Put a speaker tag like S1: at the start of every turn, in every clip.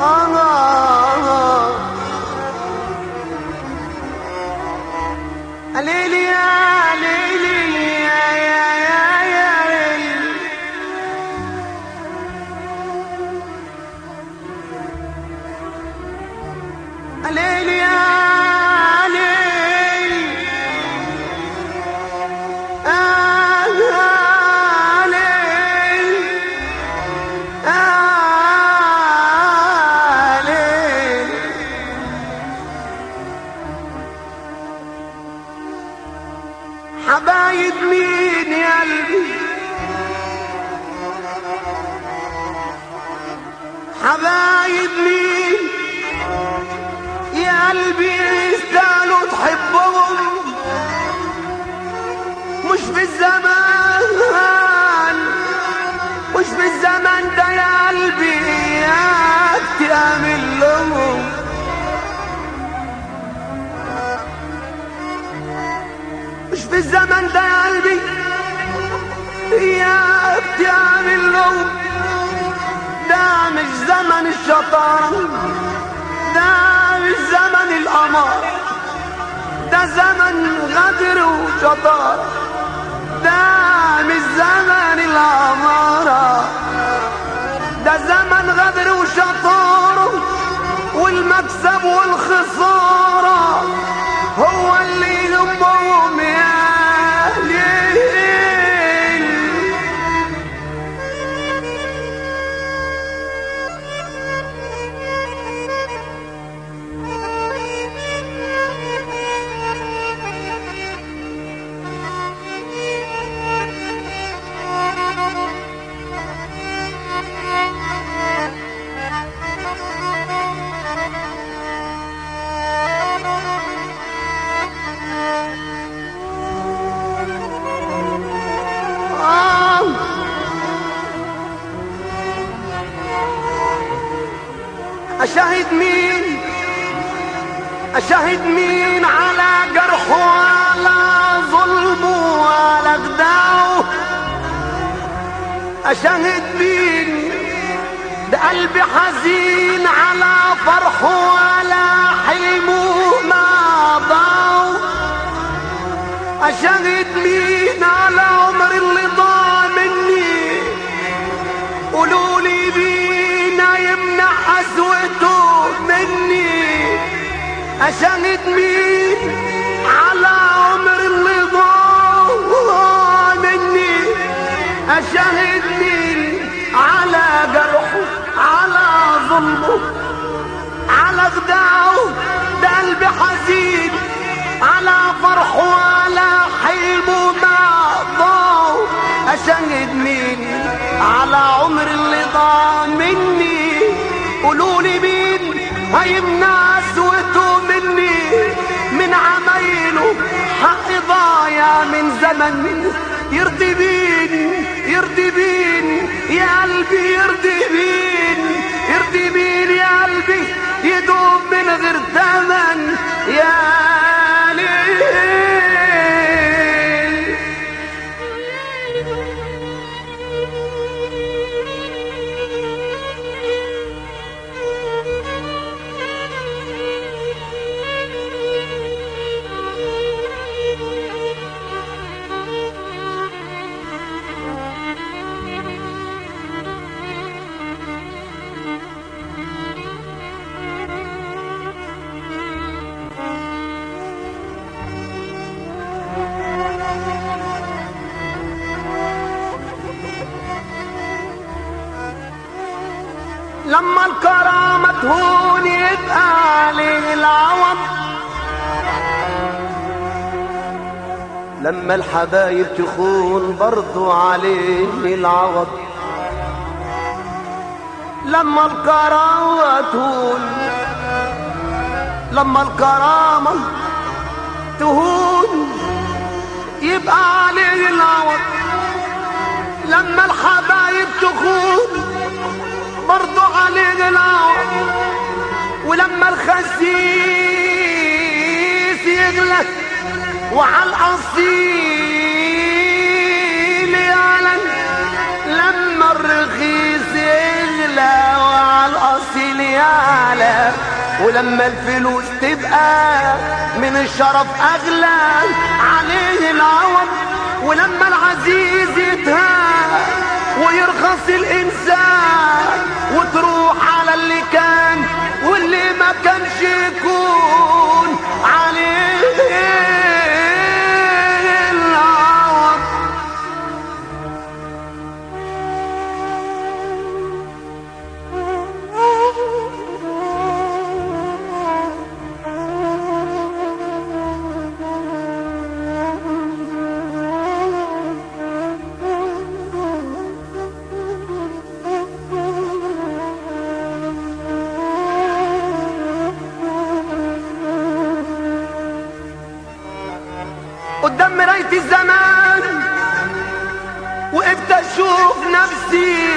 S1: ليلي يا ليلي يا يا يا يا ليلي ليلي يا ليلي آه يا ليلي آه ليلي حبايب مين يا قلبي حبايب مين يا قلبي يستاهلوا تحبهم مش في الزمان مش في الزمن ده يا قلبي ياك تعمل لهم مش في الزمن ده يا قلبي يا بتعمل لهم ده مش زمن الشطارة ده مش زمن القمر ده زمن غدر وشطارة ده مش زمن الأمارة ده زمن غدر وشطارة والمكسب والخسارة هو اللي يهمهم يا ليل آه. أشاهد مين أشاهد مين على جرحه وعلى ظلمه وعلى خداعه أشاهد مين ده قلبي حزين على فرحه وعلى حلمه ما ضاعه أشهد مين على عمر اللي ضاع مني قولوا لي مين يمنع قسوته مني أشهد مين على عمر اللي ضاع مني أشهد مين على جرحه على ظلمه على خداعه ده قلبي حزين على فرحه وعلى حلمه ما ضاع اشهد مين على عمر اللي ضاع مني قولوا لي مين هيمنع قسوته مني من عمايله حق ضايع من زمن يرضي بين يرضي بين يا قلبي يرضي بين يرضي بين يا قلبي يدوم من غير ثمن يا ليل لما الكرامة تهون يبقى عليه العوض لما الحبايب تخون برضو عليه العوض لما الكرامة تهون لما الكرامة تهون يبقى عليه العوض لما الحبايب تخون برضو عليه العوض ولما الخسيس يغلى وعلى الاصيل يعلن لما الرخيص يغلى وعلى الاصيل يعلن ولما الفلوس تبقى من الشرف اغلى عليه العوض ولما العزيز يتهان ويرخص الانسان وتروح على اللي كان واللي ما كانش يكون عليه العوض قدام مراية الزمان وقفت اشوف نفسي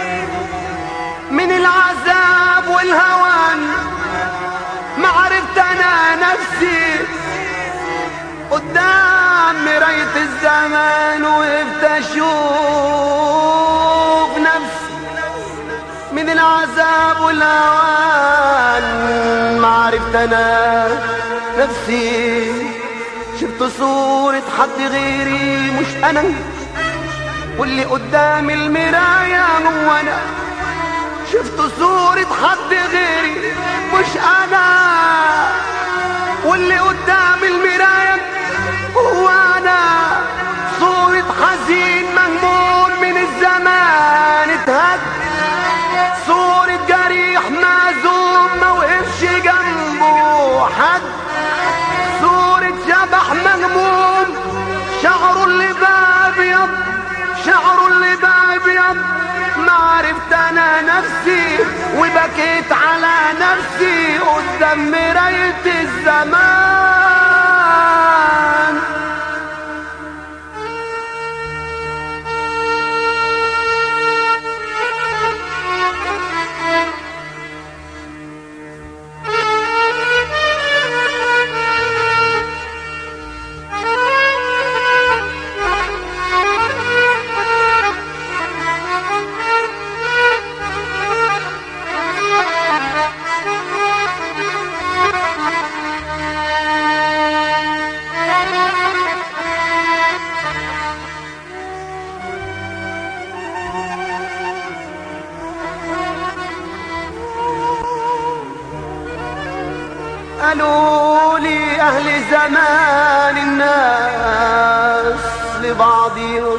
S1: من العذاب والهوان ما عرفت انا نفسي قدام مراية الزمان وقفت اشوف نفسي من العذاب والهوان ما عرفت انا نفسي شفت صورة حد غيري مش انا واللي قدام المراية هو انا شفت صورة حد غيري مش انا واللي قدام المراية هو انا صورة حزين مهموم من الزمان اتهد صورة جريح معزوم ما وقفش جنبه حد صورة شبح مهموم شعره اللي بقى ابيض شعره اللي بقى ابيض ما عرفت انا نفسي وبكيت على نفسي قدام مراية الزمان قالوا لي أهل زمان الناس لبعضهم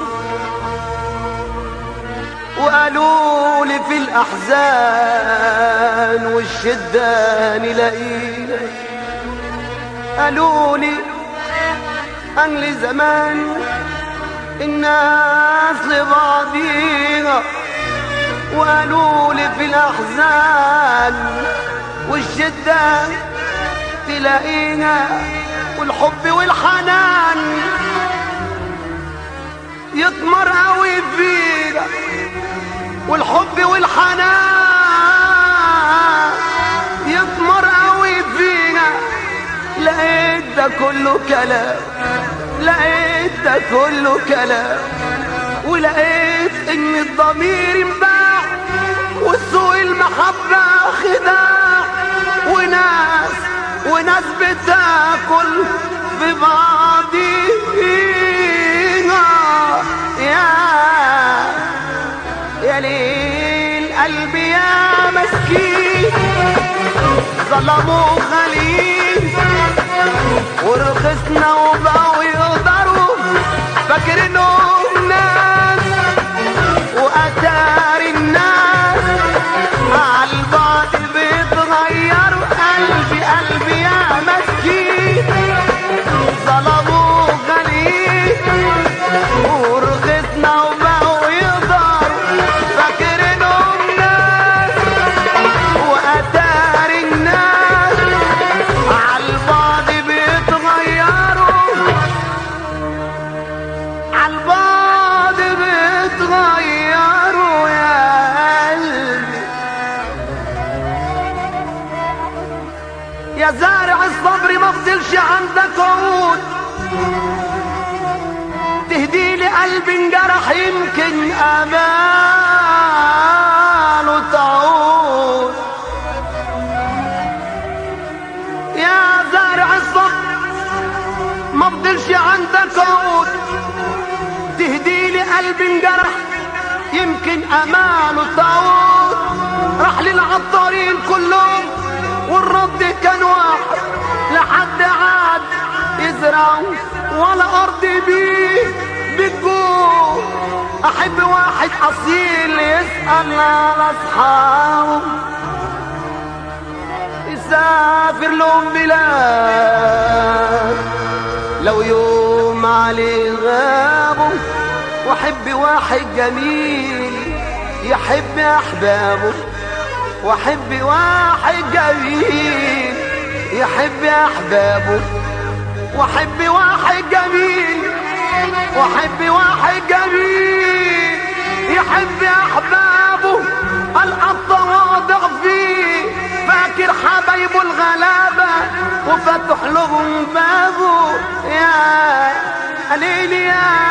S1: وقالوا لي في الأحزان والشدة نلاقينا قالوا لي أهل زمان الناس لبعضيها وقالوا لي في الأحزان والشدة تلاقينا والحب والحنان يطمر قوي فينا والحب والحنان يطمر قوي فينا لقيت ده كله كلام لقيت ده كله كلام ولقيت ان الضمير انباع وسوء المحبة خداع وناس وناس بتاكل في بعضيها يا يا ليل قلبي يا مسكين ظلموا خليل ورخصنا وبقوا يقدروا فاكرينهم ناس وأثار الناس مع البعض بيتغير قلبي قلبي يا مسكين ظلموا غني ورخصنا وبقوا يقدروا فاكرينهم ناس وأثار الناس على البعض بيتغيروا على البعض بيتغيروا يا قلبي يا زارع الصبر ما فضلش عندك عود تهدي لي قلبي انجرح يمكن اماله تعود يمكن اماله تعود راح للعطارين كلهم والرد كان واحد لحد عاد يزرع ولا ارض بيه بتجوع احب واحد اصيل يسال على اصحابه يسافر لهم بلاد لو يوم عليه غابه واحب واحد جميل يحب احبابه واحب واحد جميل يحب احبابه واحب واحد جميل واحب واحد جميل يحب احبابه القى التواضع فيه فاكر حبايبه الغلابه وفتح لهم بابه يا قليل يا